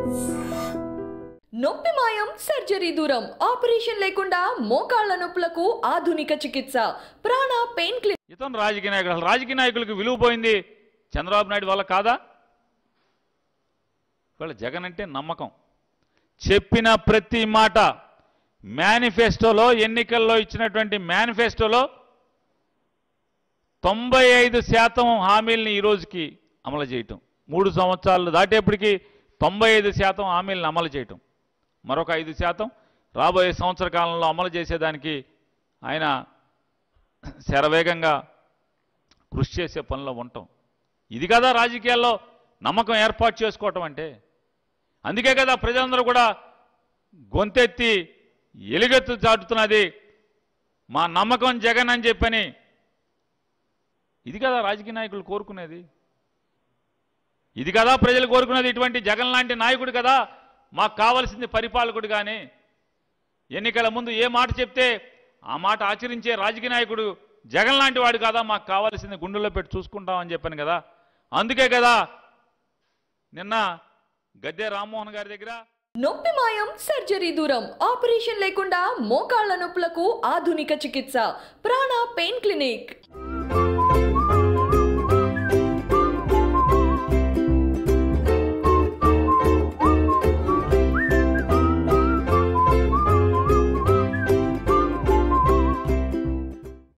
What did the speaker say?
నొప్పి మాయం సర్జరీ దూరం ఆపరేషన్ లేకుండా మోకాళ్ల నొప్పులకు ఆధునిక చికిత్స ప్రాణ పెయిన్ క్లినిక్ ఇతను రాజకీయ నాయకుడు అసలు రాజకీయ నాయకులకు విలువ పోయింది చంద్రబాబు నాయుడు వల్ల కాదా ఇవాళ జగన్ అంటే నమ్మకం చెప్పిన ప్రతి మాట మేనిఫెస్టోలో ఎన్నికల్లో ఇచ్చినటువంటి మేనిఫెస్టోలో తొంభై ఐదు శాతం హామీల్ని ఈ రోజుకి అమలు చేయటం మూడు సంవత్సరాలు దాటేప్పటికి తొంభై ఐదు శాతం హామీలను అమలు చేయటం మరొక ఐదు శాతం రాబోయే సంవత్సర కాలంలో అమలు చేసేదానికి ఆయన శరవేగంగా కృషి చేసే పనిలో ఉంటాం ఇది కదా రాజకీయాల్లో నమ్మకం ఏర్పాటు చేసుకోవటం అంటే అందుకే కదా ప్రజలందరూ కూడా గొంతెత్తి ఎలుగెత్తు చాటుతున్నది మా నమ్మకం జగన్ అని చెప్పని ఇది కదా రాజకీయ నాయకులు కోరుకునేది ఇది కదా ప్రజలు కోరుకునేది ఇటువంటి జగన్ లాంటి నాయకుడు కదా మాకు కావలసింది పరిపాలకుడు కానీ ఎన్నికల ముందు ఏ మాట చెప్తే ఆ మాట ఆచరించే రాజకీయ నాయకుడు జగన్ లాంటి వాడు కదా మాకు కావాల్సింది గుండెల్లో పెట్టి చూసుకుంటామని చెప్పాను కదా అందుకే కదా నిన్న గద్దె రామ్మోహన్ గారి దగ్గర నొప్పి మాయం సర్జరీ దూరం ఆపరేషన్ లేకుండా మోకాళ్ల నొప్పులకు ఆధునిక చికిత్స ప్రాణ పెయిన్ క్లినిక్